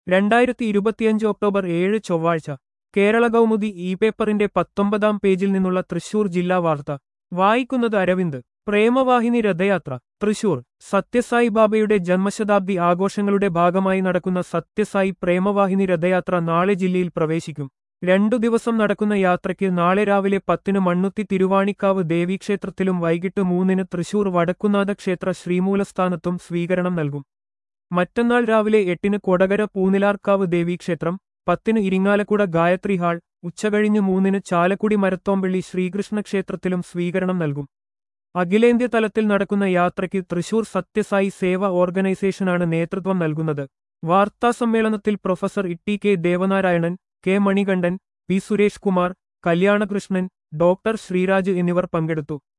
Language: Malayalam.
രണ്ടായിരത്തി ഇരുപത്തിയഞ്ച് ഒക്ടോബർ ഏഴ് ചൊവ്വാഴ്ച കേരള കൗമുദി ഇ പേപ്പറിന്റെ പത്തൊമ്പതാം പേജിൽ നിന്നുള്ള തൃശൂർ ജില്ലാ വാർത്ത വായിക്കുന്നത് അരവിന്ദ് പ്രേമവാഹിനി രഥയാത്ര തൃശൂർ സത്യസായി ബാബയുടെ ജന്മശതാബ്ദി ആഘോഷങ്ങളുടെ ഭാഗമായി നടക്കുന്ന സത്യസായി പ്രേമവാഹിനി രഥയാത്ര നാളെ ജില്ലയിൽ പ്രവേശിക്കും രണ്ടു ദിവസം നടക്കുന്ന യാത്രയ്ക്ക് നാളെ രാവിലെ പത്തിന് മണ്ണുത്തി തിരുവാണിക്കാവ് ദേവീക്ഷേത്രത്തിലും വൈകിട്ട് മൂന്നിന് തൃശൂർ വടക്കുന്നാഥ ക്ഷേത്ര ശ്രീമൂലസ്ഥാനത്തും സ്വീകരണം നൽകും മറ്റന്നാൾ രാവിലെ എട്ടിന് കൊടകര പൂനിലാർക്കാവ് ദേവീക്ഷേത്രം പത്തിന് ഇരിങ്ങാലക്കുട ഗായത്രി ഹാൾ ഉച്ചകഴിഞ്ഞ് മൂന്നിന് ചാലക്കുടി മരത്തോമ്പള്ളി ശ്രീകൃഷ്ണ ക്ഷേത്രത്തിലും സ്വീകരണം നൽകും അഖിലേന്ത്യ തലത്തിൽ നടക്കുന്ന യാത്രയ്ക്ക് തൃശൂർ സത്യസായി സേവ ഓർഗനൈസേഷനാണ് നേതൃത്വം നൽകുന്നത് വാർത്താസമ്മേളനത്തിൽ professor Itty K Devanarayanan K Manikandan P Suresh Kumar Kalyanakrishnan doctor Sreeraj എന്നിവർ പങ്കെടുത്തു